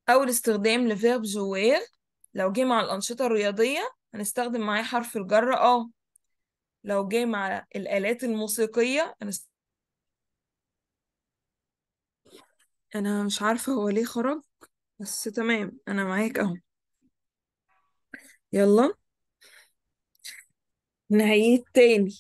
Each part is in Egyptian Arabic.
أول استخدام لفيرب جوير لو جه مع الأنشطة الرياضية هنستخدم معاه حرف الجر اه لو جه مع الآلات الموسيقية هنست... أنا مش عارفة هو ليه خرج بس تمام أنا معاك أهو يلا نهاية تاني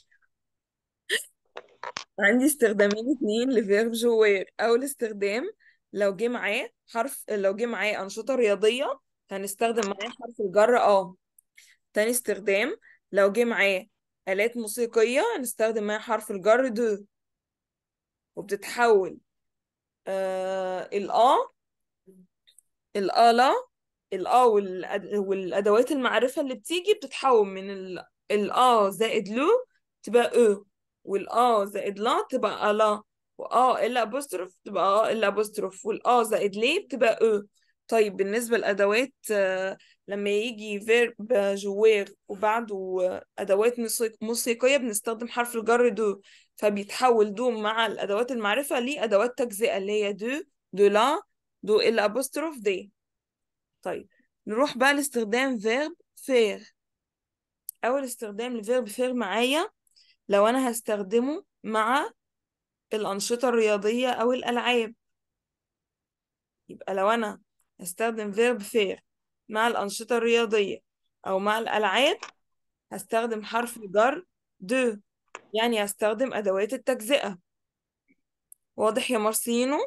عندي استخدامين اتنين لفيرب جوير أول استخدام لو جه معاه حرف لو جه معاه أنشطة رياضية هنستخدم معاه حرف الجر اه تاني استخدام لو جه معاه آلات موسيقية هنستخدم معاه حرف الجر دو وبتتحول آه الآ الآلة الآ والأد... والأدوات المعرفة اللي بتيجي بتتحول من ال... الآ زائد لو تبقى أو والآ زائد لا تبقى ألا وآ إلا أبوستروف تبقى آ إلا أبوستروف والآ زائد لي بتبقى أو طيب بالنسبة للأدوات آه، لما يجي فيرب جوير وبعده أدوات موسيق- موسيقية بنستخدم حرف الجر دو فبيتحول دو مع الأدوات المعرفة لأدوات تجزئة اللي هي دو دو لا دو إلا أبوستروف دي طيب نروح بقى لاستخدام فيرب فير أول استخدام لفيرب فير معايا لو أنا هستخدمه مع الأنشطة الرياضية أو الألعاب يبقى لو أنا هستخدم فيرب فير مع الأنشطة الرياضية أو مع الألعاب هستخدم حرف الجر دو يعني هستخدم أدوات التجزئة واضح يا مارسينو؟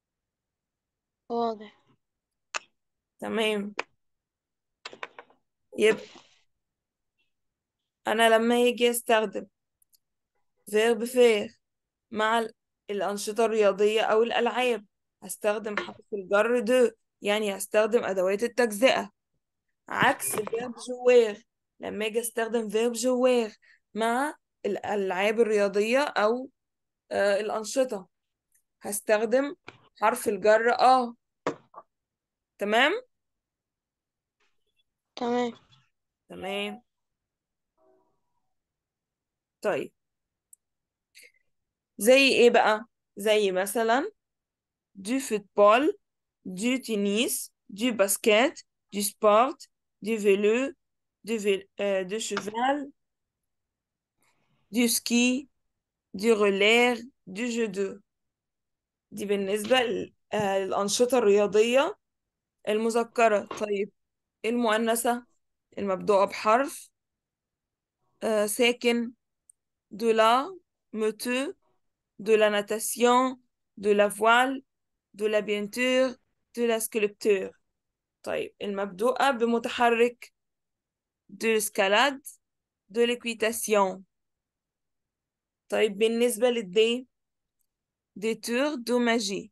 واضح تمام يبقى أنا لما يجي أستخدم فيرب فير مع ال- الأنشطة الرياضية أو الألعاب هستخدم حرف الجر دو يعني هستخدم أدوات التجزئة عكس فيرب جوير لما أجي أستخدم فيرب جوير مع الألعاب الرياضية أو آه الأنشطة هستخدم حرف الجر آه تمام تمام تمام طيب زي إيه بقى زي مثلا du football du tennis du basket du sport du vélo du, vé- euh, du cheval du ski du relais du judo دي بالنسبة ل- آه، للأنشطة الرياضية المذكرة طيب المؤنثة المبدوءة بحرف آه، ساكن de la moto de la natation de la voile de la peinture de la sculpture طيب المبدوءة بمتحرك de l'escalade de l'équitation طيب بالنسبة للدي des tours de magie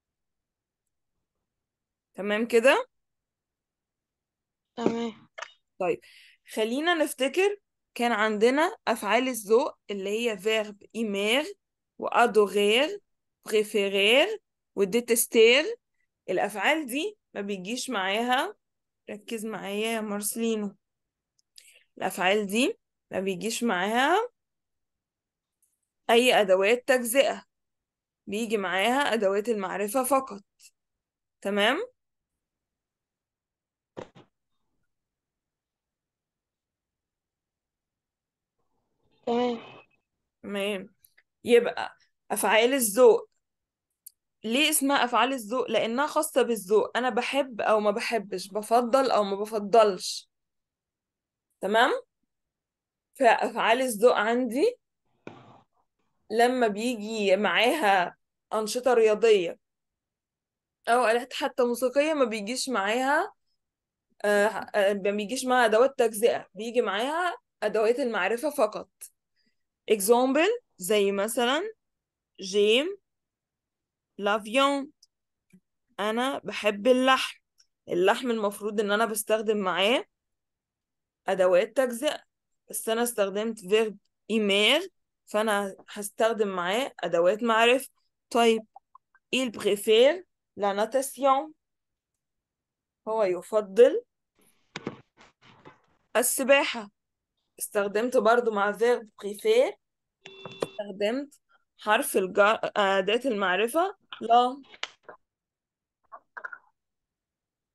تمام كده تمام طيب خلينا نفتكر كان عندنا أفعال الذوق اللي هي verb aimer وadorer préférer وديتستير الأفعال دي ما بيجيش معاها ركز معايا يا مارسلينو الأفعال دي ما بيجيش معاها أي أدوات تجزئة بيجي معاها أدوات المعرفة فقط تمام تمام تمام يبقى أفعال الذوق ليه اسمها أفعال الذوق لأنها خاصة بالذوق أنا بحب أو ما بحبش بفضل أو ما بفضلش تمام فأفعال الذوق عندي لما بيجي معاها أنشطة رياضية أو آلات حتى موسيقية ما بيجيش معاها آه آه، ما بيجيش معاها أدوات تجزئة بيجي معاها أدوات المعرفة فقط example زي مثلا جيم لافيون أنا بحب اللحم اللحم المفروض إن أنا بستخدم معاه أدوات تجزئة بس أنا استخدمت فيرب إيمير فأنا هستخدم معاه أدوات معرفة طيب il préfère la natation هو يفضل السباحة استخدمت برضو مع فيرب préfère استخدمت حرف الجر أداة المعرفة لا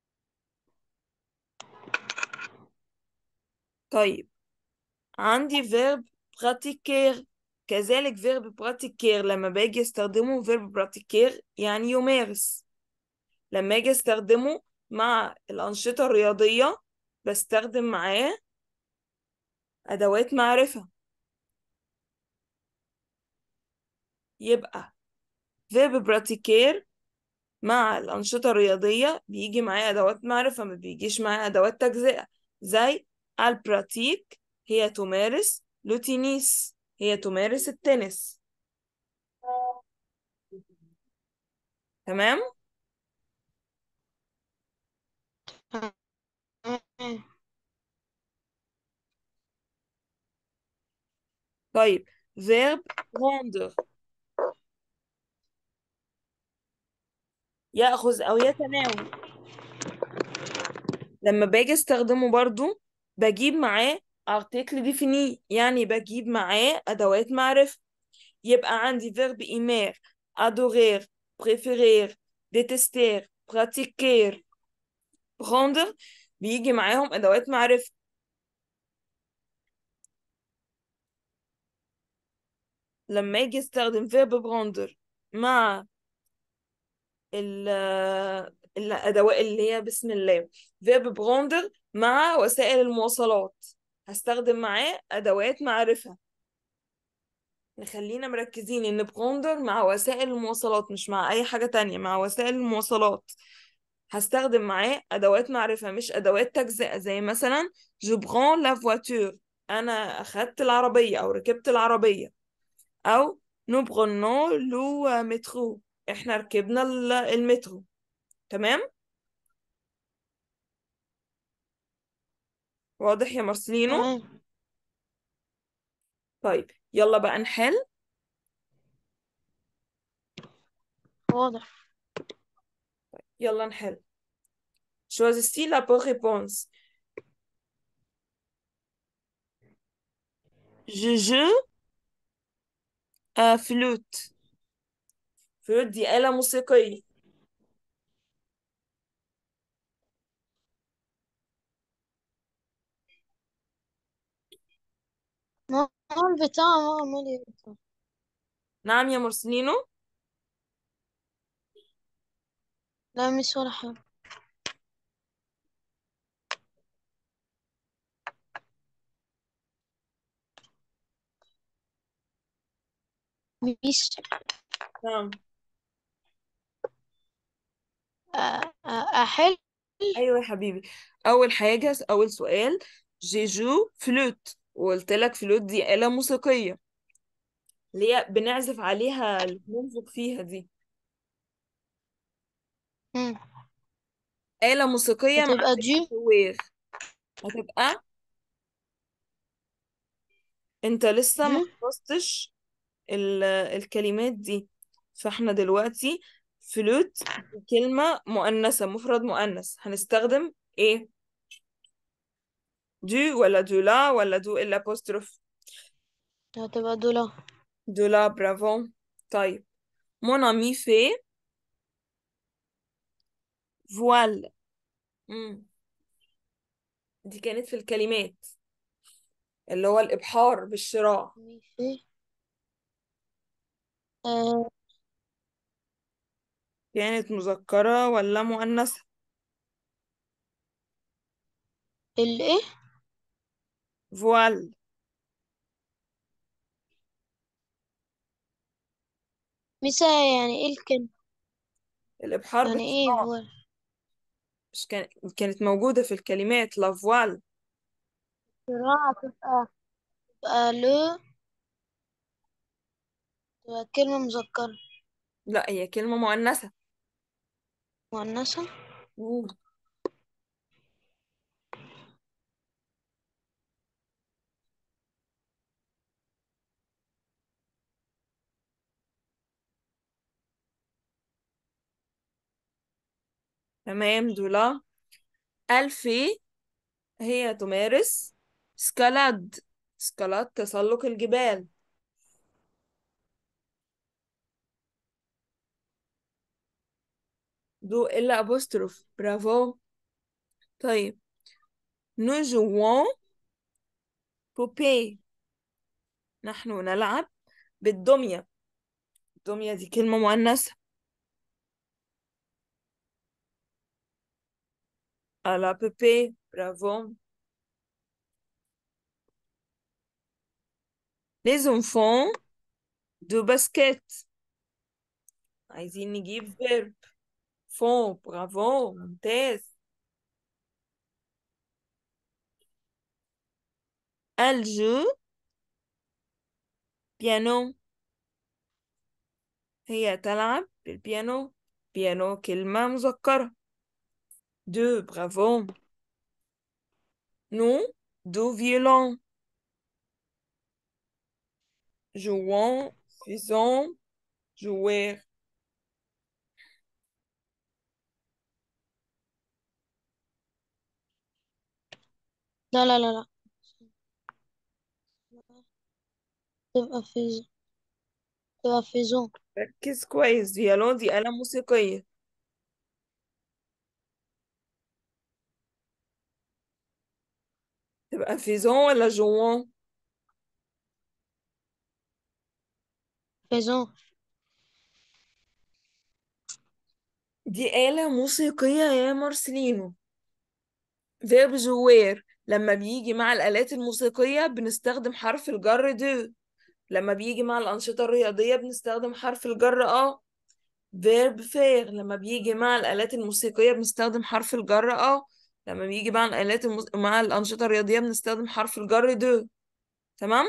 طيب عندي verb pratiquer كذلك verb pratiquer لما باجي استخدمه verb pratiquer يعني يمارس لما اجي استخدمه مع الأنشطة الرياضية بستخدم معاه أدوات معرفة يبقى verb pratiquer مع الأنشطة الرياضية بيجي معاه أدوات معرفة ما بيجيش معاه أدوات تجزئة زي البراتيك هي تمارس لوتينيس هي تمارس التنس تمام تمام طيب verb prendre يأخذ أو يتناول لما باجي استخدمه برضو بجيب معاه article défini يعني بجيب معاه أدوات معرفة يبقى عندي verb aimer adorer préférer détester pratiquer prendre بيجي معاهم أدوات معرفة لما اجي استخدم verb prendre مع ال الأدوات اللي هي بسم الله verb prendre مع وسائل المواصلات هستخدم معاه أدوات معرفة نخلينا مركزين إن prendre مع وسائل المواصلات مش مع أي حاجة تانية مع وسائل المواصلات هستخدم معاه أدوات معرفة مش أدوات تجزئة زي مثلا je prends la voiture أنا أخدت العربية أو ركبت العربية أو nous prenons le métro إحنا ركبنا ال- المترو تمام واضح يا مارسيلينو تمام طيب يلا بقى نحل واضح يلا نحل choisissez la bonne réponse je joue à flûte flûte دي آلة موسيقية ما هو البتاع ما هو عمال يقطع. نعم يا مارسيلينو لا مش ولا حاجة مش نعم أ- أ- أحل أيوة يا حبيبي أول حاجة أول سؤال جيجو فلوت وقلت لك فلوت دي آلة موسيقية اللي هي بنعزف عليها اللي بننفخ فيها دي مم. آلة موسيقية مع هتبقى دي فواغ هتبقى انت لسه ما دي خلصتش ال- الكلمات دي فاحنا دلوقتي فلوت دي كلمة مؤنثة مفرد مؤنث هنستخدم ايه دو ولا دولا ولا دو الابوستروف هتبقى دولار دولا برافو طيب mon ami fait voile مم. دي كانت في الكلمات اللي هو الإبحار بالشراع ماشي آه كانت مذكرة ولا مؤنثة الإيه فوال ميسا يعني إيه الكلمة الإبحار يعني إيه بالشراع هو مش كان... كانت موجودة في الكلمات لا فوال الصراع تبقى تبقى لو تبقى كلمة مذكرة لا هي كلمة مؤنثة مؤنثة مم. تمام دولا ألفي هي تمارس سكالاد سكالاد تسلق الجبال دو إلا أبوستروف برافو طيب nous jouons بوبي نحن نلعب بالدمية الدمية دي كلمة مؤنثة à la poupée bravo les enfants de basket عايزين نجيب verb font برافو ممتاز elle joue piano هي تلعب بالبيانو بيانو كلمة مذكرة دو برافو nous du violon jouons faisons jouer لا لا لا لا تبقى في تبقى في زون ركز كويس فيولون دي آلة موسيقية تبقى فيزون ولا جوون في زون دي آلة موسيقية يا مارسيلينو فيرب جوير لما بيجي مع الآلات الموسيقية بنستخدم حرف الجر دو لما بيجي مع الأنشطة الرياضية بنستخدم حرف الجر اه فيرب فير لما بيجي مع الآلات الموسيقية بنستخدم حرف الجر اه لما بيجي مع الآلات المس... مع الأنشطة الرياضية بنستخدم حرف الجر دو تمام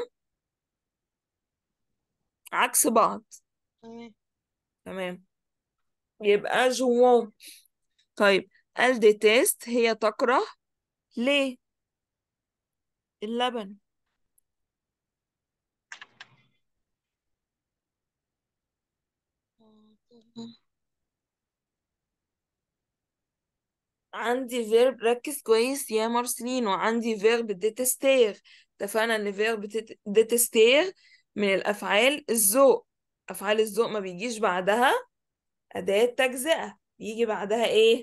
عكس بعض تمام تمام يبقى جوون طيب elle déteste هي تكره ليه اللبن عندي فيرب ركز كويس يا مارسيلينو عندي فيرب ديتستير اتفقنا ان فيرب ديتستير من الافعال الذوق افعال الذوق ما بيجيش بعدها اداة تجزئة بيجي بعدها ايه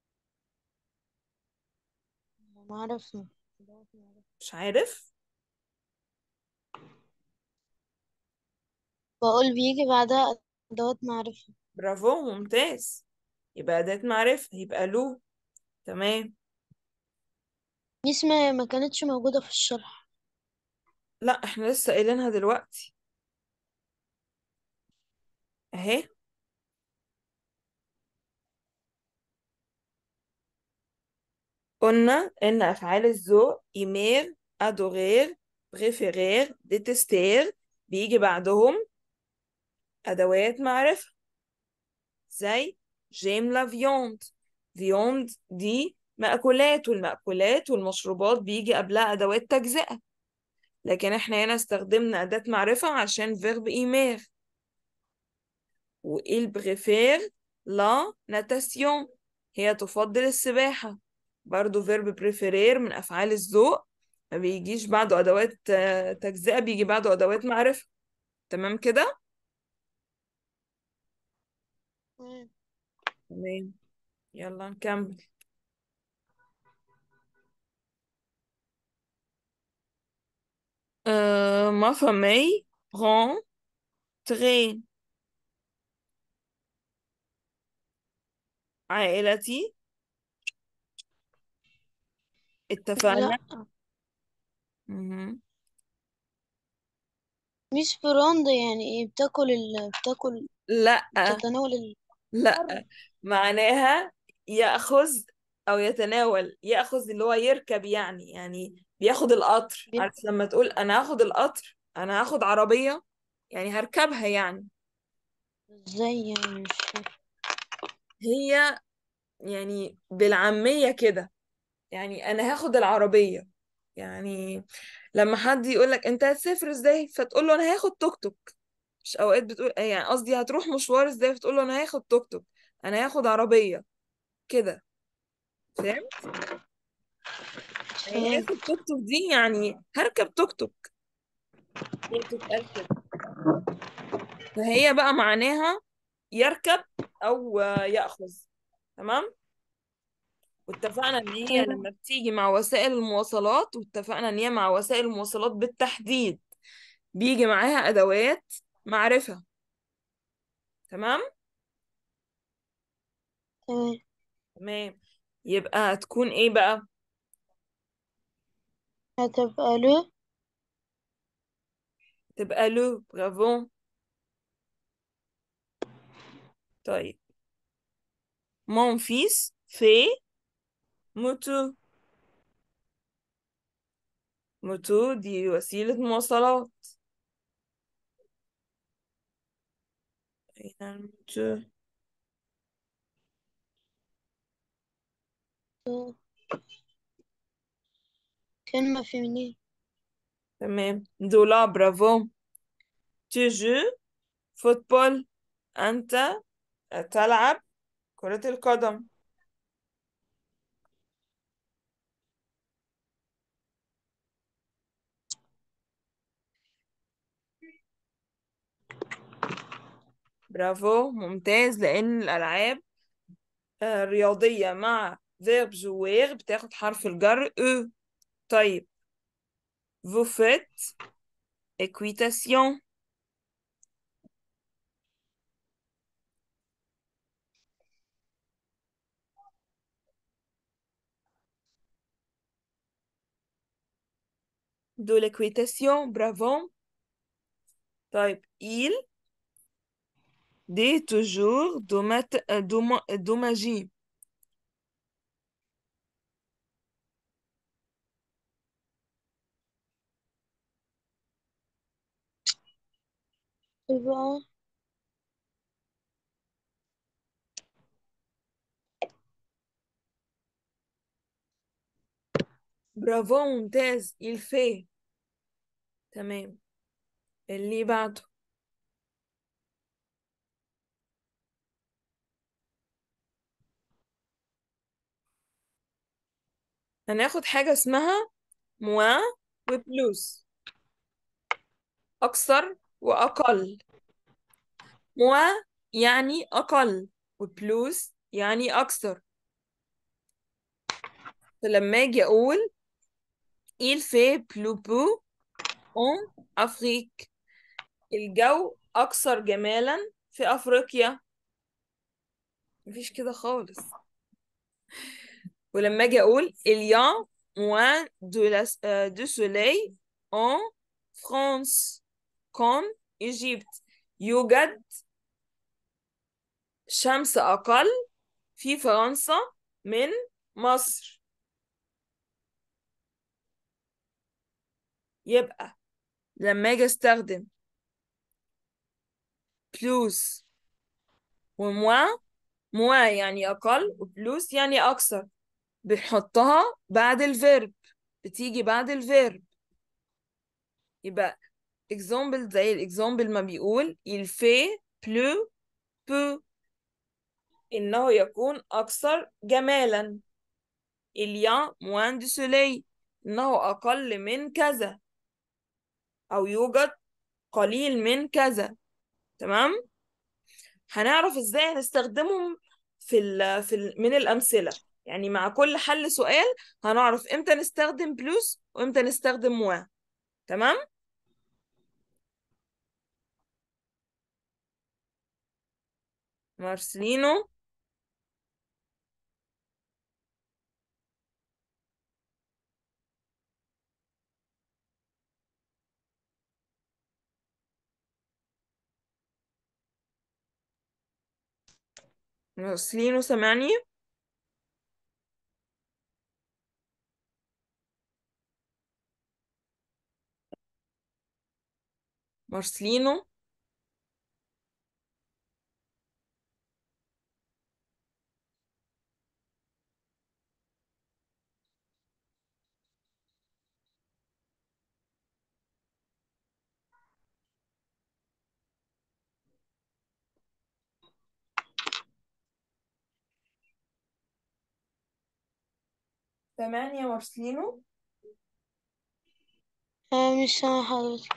ما عرفنا مش عارف بقول بيجي بعدها أدوات معرفة برافو ممتاز يبقى أداة معرفة يبقى له تمام دي اسمها ما كانتش موجودة في الشرح لا احنا لسه قايلينها دلوقتي اهي قلنا ان افعال الذوق ايمير ادوغير بريفيرير ديتستير بيجي بعدهم ادوات معرفة زي جيم لا فيوند فيوند دي مأكولات والمأكولات والمشروبات بيجي قبلها ادوات تجزئة لكن احنا هنا استخدمنا اداة معرفة عشان فيرب ايمير وإل بريفير لا ناتاسيون هي تفضل السباحة برضو فيرب بريفيرير من أفعال الذوق ما بيجيش بعده أدوات آه، تجزئة بيجي بعده أدوات معرفة تمام كده؟ تمام. تمام يلا نكمل euh, ma famille prend train عائلتي اتفقنا لا مهم. ميس براند يعني ايه بتاكل ال... بتاكل لا بتتناول ال... لا معناها يأخذ أو يتناول يأخذ اللي هو يركب يعني يعني بياخد القطر بير- عارف لما تقول أنا هاخد القطر أنا هاخد عربية يعني هركبها يعني ازاي يعني مش فاهم. هي يعني بالعامية كده يعني أنا هاخد العربية يعني لما حد يقولك أنت هتسافر إزاي فتقول له أنا هاخد توك توك مش أوقات بتقول يعني قصدي هتروح مشوار إزاي فتقول له أنا هاخد توك توك أنا هاخد عربية كده فاهم مش يعني فاهم هاخد توك توك دي يعني هركب توك توك هي بتتقال كده فهي بقى معناها يركب أو يأخذ تمام واتفقنا ان هي لما بتيجي مع وسائل المواصلات واتفقنا ان هي مع وسائل المواصلات بالتحديد بيجي معاها ادوات معرفة تمام تمام تمام يبقى هتكون ايه بقى هتبقى له تبقى لو برافو طيب mon fils fait moto موتو دي وسيلة مواصلات أين الموتو كلمة فيمينية تمام دولا برافو تجو فوتبول أنت تلعب كرة القدم برافو ممتاز لأن الألعاب آه، رياضية مع فيرب جوير بتاخد حرف الجر او طيب vous faites équitation de l'équitation bravo طيب il dit toujours dommage dommage تبقى برافو ممتاز il fait تمام اللي بعده هناخد حاجة اسمها موان وبلوس أكثر وأقل موان يعني أقل وبلوس يعني أكثر فلما أجي أقول il fait plus beau en Afrique الجو أكثر جمالا في أفريقيا مفيش كده خالص ولما أجي أقول il y a moins de, la, euh, de soleil en France qu'en Égypte يوجد شمس أقل في فرنسا من مصر يبقى لما أجي أستخدم بلوس وموا موا يعني أقل وبلوس يعني أكثر بنحطها بعد الفيرب بتيجي بعد الفيرب يبقى example زي الاكزامبل ما بيقول il fait plus peu إنه يكون أكثر جمالا il y a moins de soleil إنه أقل من كذا أو يوجد قليل من كذا تمام هنعرف إزاي هنستخدمهم في ال في ال من الأمثلة يعني مع كل حل سؤال هنعرف إمتى نستخدم بلوس وإمتى نستخدم موا تمام مارسلينو مارسلينو سامعني مارسلينو سامعني يا مارسلينو آه مش سامع حضرتك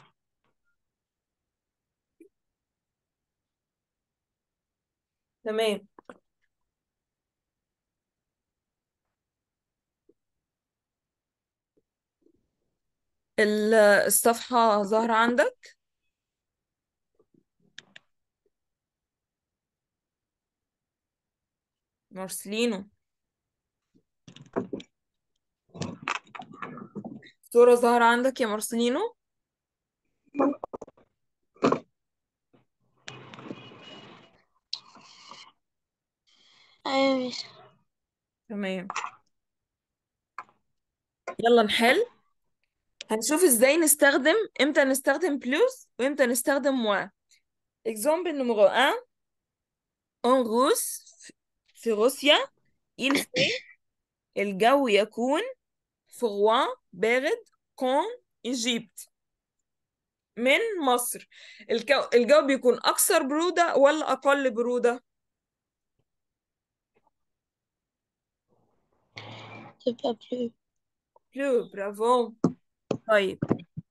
تمام ال- الصفحة ظاهرة عندك مارسلينو صورة ظاهرة عندك يا مارسلينو ايوه ماشي تمام يلا نحل هنشوف ازاي نستخدم امتى نستخدم بلوس وامتى نستخدم موا exemple numéro 1 en Russe في روسيا il fait الجو يكون froid بارد quand Égypte من مصر الجو, الجو بيكون أكثر برودة ولا أقل برودة؟ تبقى بلو بلو برافو طيب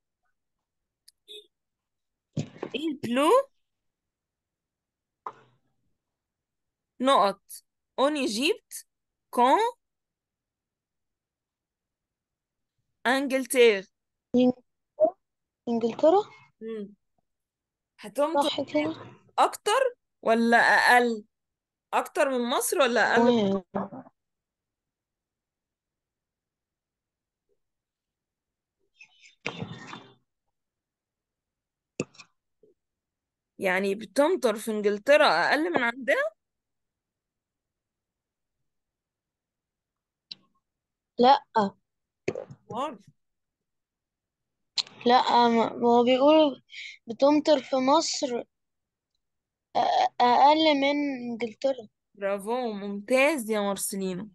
il pleut نقط en Égypte quand Angleterre انجلترا مم. هتمطر صح كده أكتر ولا أقل؟ أكتر من مصر ولا أقل؟ واو. يعني بتمطر في إنجلترا أقل من عندنا؟ لا واو. لا ما ما هو بيقول بتمطر في مصر أ- اقل من انجلترا برافو ممتاز يا مارسيلينو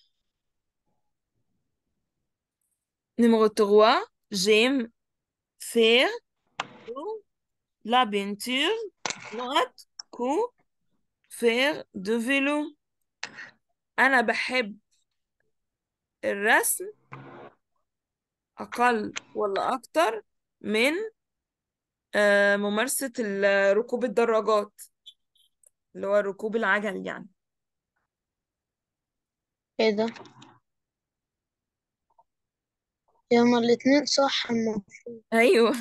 Numéro 3 j'aime faire la peinture نقط كو faire de vélo أنا بحب الرسم أقل ولا أكتر من آه، ممارسة ال- ركوب الدراجات اللي هو ركوب العجل يعني ايه ده هما الاتنين صح المفروض أيوه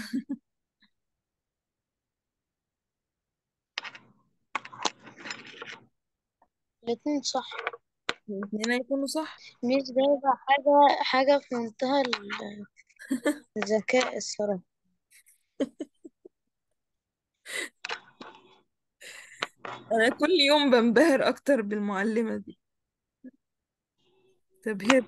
الاتنين صح الاثنين هيكونوا صح ميس جايبة حاجة حاجة في منتهى ال- الذكاء الصراحة أنا كل يوم بنبهر أكتر بالمعلمة دي تبهر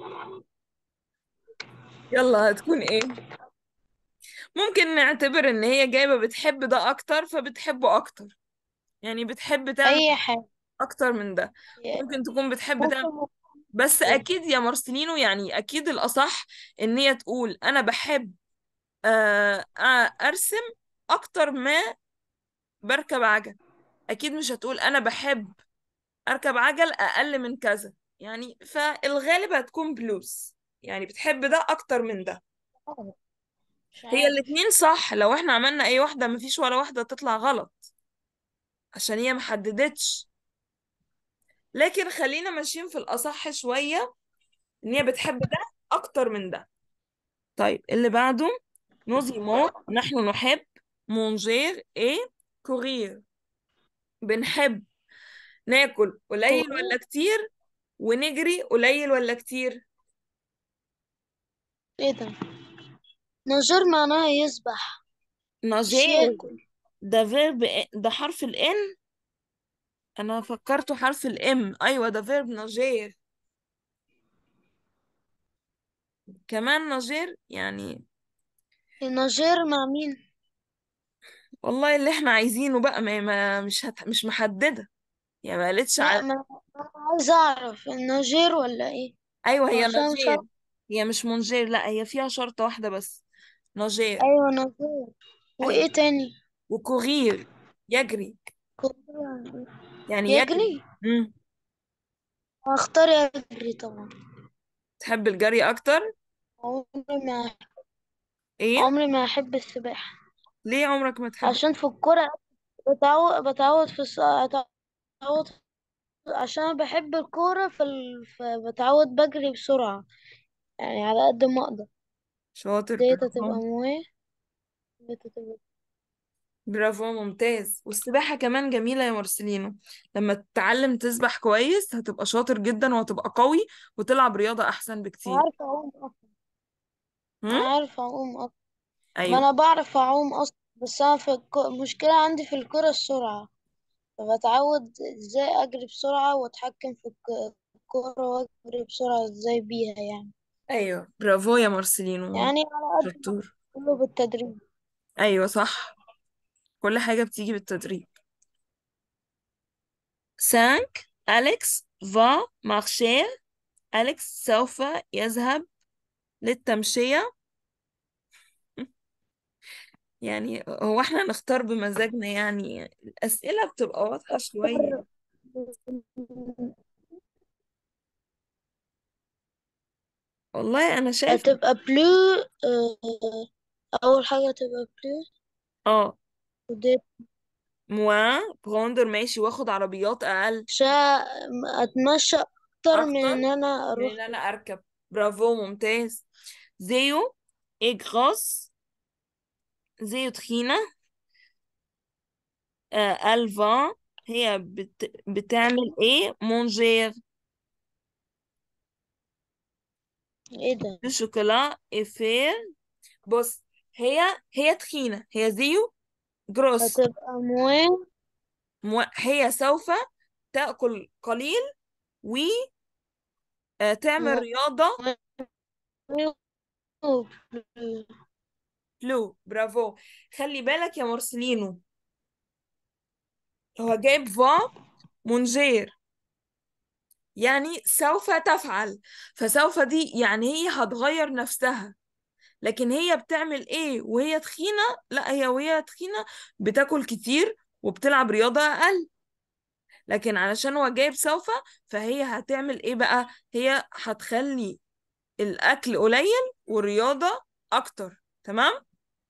يلا هتكون إيه ممكن نعتبر إن هي جايبة بتحب ده أكتر فبتحبه أكتر يعني بتحب تعمل أي حاجة أكتر من ده ممكن تكون بتحب تعمل ممكن بس أكيد يا مارسيلينو يعني أكيد الأصح إن هي تقول أنا بحب آه، آه، أرسم أكتر ما بركب عجل أكيد مش هتقول أنا بحب أركب عجل أقل من كذا يعني فالغالب هتكون بلوس يعني بتحب ده أكتر من ده مش هي عارف الاتنين صح لو احنا عملنا أي واحدة مفيش ولا واحدة تطلع غلط عشان هي محددتش لكن خلينا ماشيين في الأصح شوية إن هي بتحب ده أكتر من ده طيب اللي بعده نوزيمون نحن نحب مونجير إيه كورير بنحب ناكل قليل كورة ولا كتير ونجري قليل ولا كتير ايه ده نجار معناها يسبح مش ناجير ياكل ده فيرب ده حرف الان انا فكرته حرف الام ايوه ده فيرب ناجير كمان ناجير يعني النجار مع مين والله اللي احنا عايزينه بقى ما, ما مش هت... مش محددة يعني ما قالتش لا على ما أنا عايزة أعرف النجار ولا ايه ايوه هي عشان مش ناجير عارف هي مش مونجير لا هي فيها شرطة واحدة بس ناجير أيوة نجار ايوه وإيه تاني وكورير يجري كورة يعني يجري يجري امم هختار يجري طبعا تحب الجري اكتر عمري ما ايه عمري ما أحب السباحة ليه عمرك ما تحب عشان في الكرة بتعود بتعود في الس... بتعود عشان أنا بحب الكورة في ال... فبتعود بجري بسرعة يعني على قد ما أقدر شاطر ديتا برافو تبقى مويه ديتا تبقى برافو ممتاز والسباحة كمان جميلة يا مارسيلينو لما تتعلم تسبح كويس هتبقى شاطر جدا وهتبقى قوي وتلعب رياضة أحسن بكتير عارفة أعوم أصلا هم؟ عارفة أعوم أصلا ما أيوه أنا بعرف أعوم أصلا بس أنا في الك... المشكلة عندي في الكرة السرعة فبتعود إزاي أجري بسرعة وأتحكم في الك- الكرة وأجري بسرعة إزاي بيها يعني أيوه برافو يا مارسيلينو يعني على قد ما شطور كله بالتدريب أيوه صح كل حاجة بتيجي بالتدريب 5 أليكس va marcher أليكس سوف يذهب للتمشية يعني هو احنا نختار بمزاجنا يعني الأسئلة بتبقى واضحة شوية والله أنا شايفة هتبقى بلو آه، أول حاجة تبقى بلو اه ودي موا بروندر ماشي واخد عربيات أقل عشان أتمشى أكتر من أكتر إن أنا من أروح إن أنا أركب برافو ممتاز زيو إيه غاص زيو تخينة آه ألفا هي بت... بتعمل إيه مونجير إيه ده الشوكولا إفير بص هي هي تخينة هي زيو جروس هتبقى موين مو... هي سوف تأكل قليل وتعمل رياضة موين فلو برافو خلي بالك يا مارسيلينو هو جايب فا مونجير يعني سوف تفعل فسوف دي يعني هي هتغير نفسها لكن هي بتعمل ايه وهي تخينة لا هي وهي تخينة بتاكل كتير وبتلعب رياضة أقل لكن علشان هو جايب سوف فهي هتعمل ايه بقى هي هتخلي الأكل قليل والرياضة أكتر تمام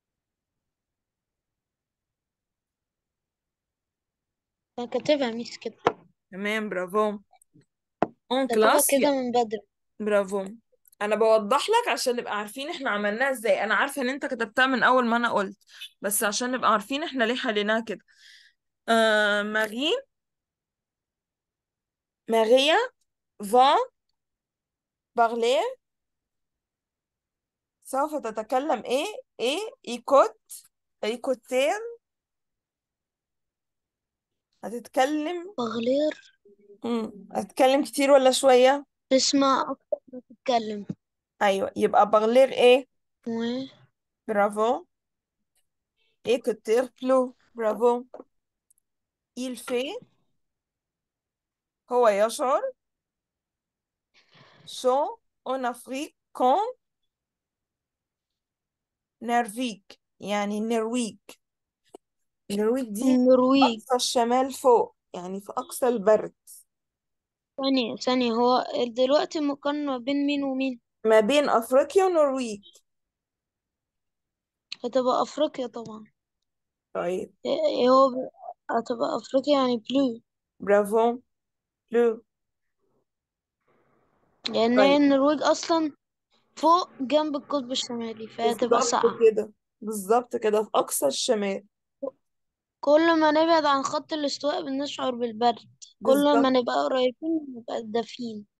أنا كاتبها ميس كده تمام برافو اون كاتبها كلاس كده من بدري برافو انا بوضح لك عشان نبقى عارفين احنا عملناها ازاي انا عارفه ان انت كتبتها من اول ما انا قلت بس عشان نبقى عارفين احنا ليه حليناها كده آه ماري ماريا فا بارلي سوف تتكلم ايه ايه ايكوت ايكوتير هتتكلم بغلير مم. هتتكلم كتير ولا شويه تسمع أكتر ما تتكلم ايوه يبقى بغلير ايه موين برافو ايكوتير بلو برافو il fait هو يشعر chaud en Afrique quand نرويج يعني النرويج النرويج دي في النرويج أقصى الشمال فوق يعني في أقصى البرد ثانية ثانية هو دلوقتي مقارنة ما بين مين ومين ما بين أفريقيا والنرويج هتبقى أفريقيا طبعا طيب إيه هو ب- هتبقى أفريقيا يعني بلو برافو بلو لأن هي طيب النرويج أصلا فوق جنب القطب الشمالي فهي تبقى بالظبط ساقعة كده بالظبط كده في أقصى الشمال كل ما نبعد عن خط الاستواء بنشعر بالبرد كل ما بالظبط نبقى قريبين نبقى دافين